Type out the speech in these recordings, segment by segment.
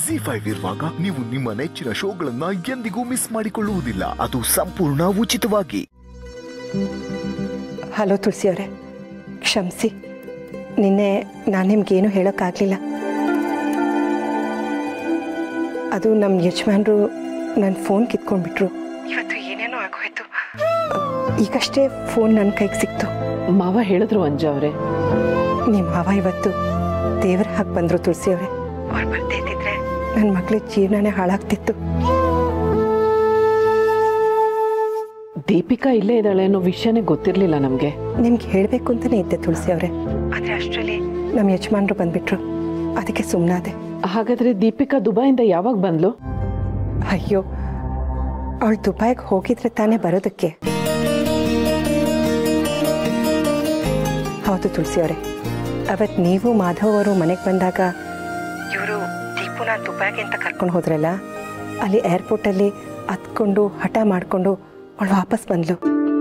G five ಇರುವಾಗ ನೀವು ನಿಮ್ಮ ನೆಚ್ಚಿನ ಶೋಗಳನ್ನ ಎಂದಿಗೂ ಮಿಸ್ ಮಾಡಿಕೊಳ್ಳುವುದಿಲ್ಲ ಅದು ಸಂಪೂರ್ಣ ಉಚಿತವಾಗಿ ಹಲೋ ತುಳಸಿ ಅವರೇ ಕ್ಷಮಿಸಿ ನಿನ್ನೆ ನಾನು ನಿಮ್ಗೇನು ಹೇಳೋಕ್ಕಾಗಲಿಲ್ಲ ಅದು ನಮ್ಮ ಯಜಮಾನ್ರು ನನ್ನ ಫೋನ್ ಕಿತ್ಕೊಂಡ್ಬಿಟ್ರು ಇವತ್ತು ಏನೇನೋ ಆಗೋಯ್ತು ಈಗಷ್ಟೇ ಫೋನ್ ನನ್ನ ಕೈಗೆ ಸಿಕ್ತು ಮಾವ ಹೇಳಿದ್ರು ಅಂಜ ಅವ್ರೆ ನಿಮ್ಮ ಮಾವ ಇವತ್ತು ದೇವ್ರ ಹಾಕಿ ಬಂದರು ತುಳಸಿ ಅವರೇ ಅವ್ರು ಬರ್ದೇ ಇದ್ದಿದ್ರೆ ನನ್ನ ಮಗಳ ಜೀವನನೇ ಹಾಳಾಗ್ತಿತ್ತು ದೀಪಿಕಾ ಇಲ್ಲೇ ಇದ್ದಾಳೆ ಅನ್ನೋ ವಿಷಯನೇ ಗೊತ್ತಿರ್ಲಿಲ್ಲ ನಮ್ಗೆ ನಿಮ್ಗೆ ಹೇಳಬೇಕು ಅಂತಲೇ ಇದ್ದೆ ತುಳಸಿ ಅವರೇ ಆದರೆ ಅಷ್ಟರಲ್ಲಿ ನಮ್ಮ ಯಜಮಾನ್ರು ಬಂದ್ಬಿಟ್ರು ಅದಕ್ಕೆ ಸುಮ್ಮನಾದೆ ಹಾಗಾದ್ರೆ ದೀಪಿಕಾ ದುಬೈಯಿಂದ ಯಾವಾಗ ಬಂದ್ಲು ಅಯ್ಯೋ ಅವಳು ದುಬೈಗೆ ಹೋಗಿದ್ರೆ ತಾನೇ ಬರೋದಕ್ಕೆ ಹೌದು ತುಳಸಿ ಅವರೇ ಅವತ್ತು ನೀವು ಮಾಧವ್ ಅವರು ಮನೆಗೆ ಬಂದಾಗ ಇವರು ದೀಪುನ ದುಬೈಗೆ ಅಂತ ಕರ್ಕೊಂಡು ಹೋದ್ರಲ್ಲ ಅಲ್ಲಿ ಏರ್ಪೋರ್ಟಲ್ಲಿ ಹತ್ಕೊಂಡು ಹಠ ಮಾಡಿಕೊಂಡು ಅವಳು ವಾಪಸ್ ಬಂದ್ಲು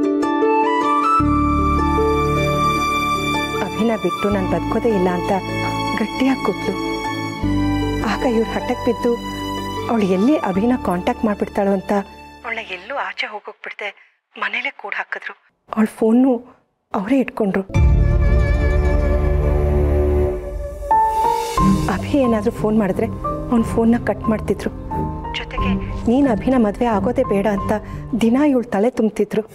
ಅಭಿನ ಬಿಟ್ಟು ನಾನು ಬದುಕೋದೇ ಇಲ್ಲ ಅಂತ ಗಟ್ಟಿಯಾಗಿ ಕೂತ್ಲು ಆಗ ಇವ್ರು ಹಠಕ್ಕೆ ಬಿದ್ದು ಅವಳು ಎಲ್ಲಿ ಅಭಿನ ಕಾಂಟ್ಯಾಕ್ಟ್ ಮಾಡಿಬಿಡ್ತಾಳೋ ಅಂತ ಅವಳನ್ನ ಎಲ್ಲೂ ಆಚೆ ಹೋಗೋಕ್ ಬಿಡ್ದೆ ಮನೇಲೆ ಕೂಡ ಹಾಕಿದ್ರು ಅವಳ ಫೋನ್ನು ಅವರೇ ಇಟ್ಕೊಂಡ್ರು ಅಭಿ ಏನಾದರೂ ಫೋನ್ ಮಾಡಿದ್ರೆ ಅವ್ನ ಫೋನ್ನ ಕಟ್ ಮಾಡ್ತಿದ್ರು ಜೊತೆಗೆ ನೀನು ಅಭಿನ ಮದುವೆ ಆಗೋದೇ ಬೇಡ ಅಂತ ದಿನ ಇವಳು ತಲೆ ತುಂಬ್ತಿದ್ರು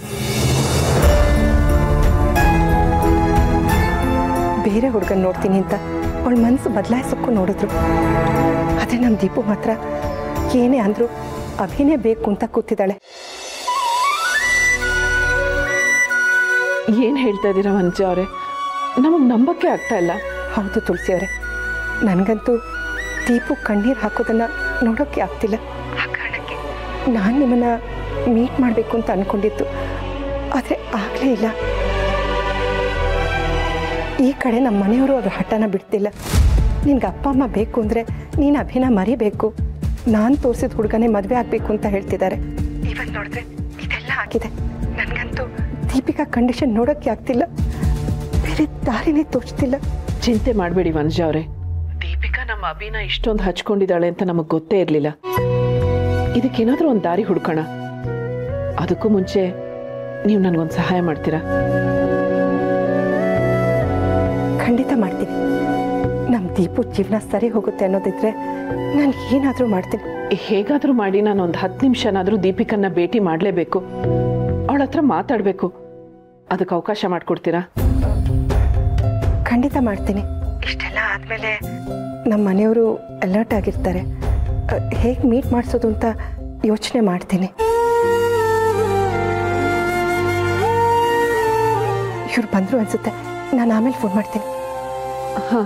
ಬೇರೆ ಹುಡುಗನ್ ನೋಡ್ತೀನಿ ಅಂತ ಅವಳ ಮನಸ್ಸು ಬದಲಾಯಿಸೋಕ್ಕೂ ನೋಡಿದ್ರು ಆದರೆ ನಮ್ಮ ದೀಪು ಮಾತ್ರ ಏನೇ ಅಂದ್ರು ಅಭಿನೇ ಬೇಕು ಅಂತ ಕೂತಿದ್ದಾಳೆ ಏನ್ ಹೇಳ್ತಾ ಇದ್ದೀರಾ ಮಂಜ ಅವ್ರೆ ನಮಗ್ ನಂಬಕ್ಕೆ ಆಗ್ತಾ ಇಲ್ಲ ಹೌದು ತುಳಸಿ ಅವರೇ ನನಗಂತೂ ದೀಪು ಕಣ್ಣೀರು ಹಾಕೋದನ್ನ ನೋಡೋಕ್ಕೆ ಆಗ್ತಿಲ್ಲ ಆ ಕಾರಣಕ್ಕೆ ನಾನು ನಿಮ್ಮನ್ನ ಮೀಟ್ ಮಾಡಬೇಕು ಅಂತ ಅನ್ಕೊಂಡಿದ್ದು ಆದರೆ ಆಗಲೇ ಇಲ್ಲ ಈ ಕಡೆ ನಮ್ಮ ಮನೆಯವರು ಅವ್ರ ಹಠನ ಬಿಡ್ತಿಲ್ಲ ನಿನ್ಗೆ ಅಪ್ಪ ಅಮ್ಮ ಬೇಕು ಅಂದರೆ ನೀನು ಅಭಿನ ಮರಿಬೇಕು ನಾನು ತೋರಿಸಿದ ಹುಡುಗನೇ ಮದುವೆ ಆಗಬೇಕು ಅಂತ ಹೇಳ್ತಿದ್ದಾರೆ ಇವತ್ತು ನೋಡಿದ್ರೆ ಇದೆಲ್ಲ ಆಗಿದೆ ನನಗಂತೂ ದೀಪಿಕಾ ಕಂಡೀಷನ್ ನೋಡೋಕ್ಕೆ ಆಗ್ತಿಲ್ಲ ಬೇರೆ ದಾರಿನೇ ತೋಚ್ತಿಲ್ಲ ಚಿಂತೆ ಮಾಡಬೇಡಿ ಮಂಜ ಅವ್ರೆ ದೀಪಿಕಾ ನಮ್ಮ ಅಭಿನ ಇಷ್ಟೊಂದು ಹಚ್ಕೊಂಡಿದ್ದಾಳೆ ಅಂತ ನಮಗ್ ಗೊತ್ತೇ ಇರ್ಲಿಲ್ಲ ಇದಕ್ಕೇನಾದ್ರೂ ಒಂದು ದಾರಿ ಹುಡ್ಕೋಣ ಅದಕ್ಕೂ ಮುಂಚೆ ನೀವು ನನ್ಗೊಂದು ಸಹಾಯ ಮಾಡ್ತೀರಾ ಖಂಡಿತ ಮಾಡ್ತೀನಿ ನಮ್ಮ ದೀಪು ಜೀವನ ಸರಿ ಹೋಗುತ್ತೆ ಅನ್ನೋದಿದ್ರೆ ನಾನು ಏನಾದರೂ ಮಾಡ್ತೀನಿ ಹೇಗಾದ್ರೂ ಮಾಡಿ ನಾನು ಒಂದು ಹತ್ತು ನಿಮಿಷನಾದ್ರೂ ದೀಪಿಕನ್ನ ಭೇಟಿ ಮಾಡಲೇಬೇಕು ಅವಳ ಹತ್ರ ಮಾತಾಡಬೇಕು ಅದಕ್ಕೆ ಅವಕಾಶ ಮಾಡಿಕೊಡ್ತೀರಾ ಖಂಡಿತ ಮಾಡ್ತೀನಿ ಇಷ್ಟೆಲ್ಲ ಆದಮೇಲೆ ನಮ್ಮ ಮನೆಯವರು ಅಲರ್ಟ್ ಆಗಿರ್ತಾರೆ ಹೇಗೆ ಮೀಟ್ ಮಾಡಿಸೋದು ಅಂತ ಯೋಚನೆ ಮಾಡ್ತೀನಿ ಇವ್ರು ಬಂದರು ಅನ್ಸುತ್ತೆ ನಾನು ಆಮೇಲೆ ಫೋನ್ ಮಾಡ್ತೀನಿ ಹಾ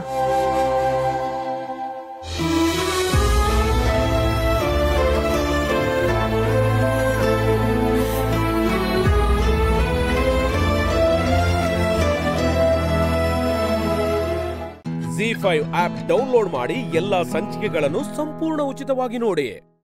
ಜಿ ಫೈವ್ ಆಪ್ ಡೌನ್ಲೋಡ್ ಮಾಡಿ ಎಲ್ಲಾ ಸಂಚಿಕೆಗಳನ್ನು ಸಂಪೂರ್ಣ ಉಚಿತವಾಗಿ ನೋಡಿ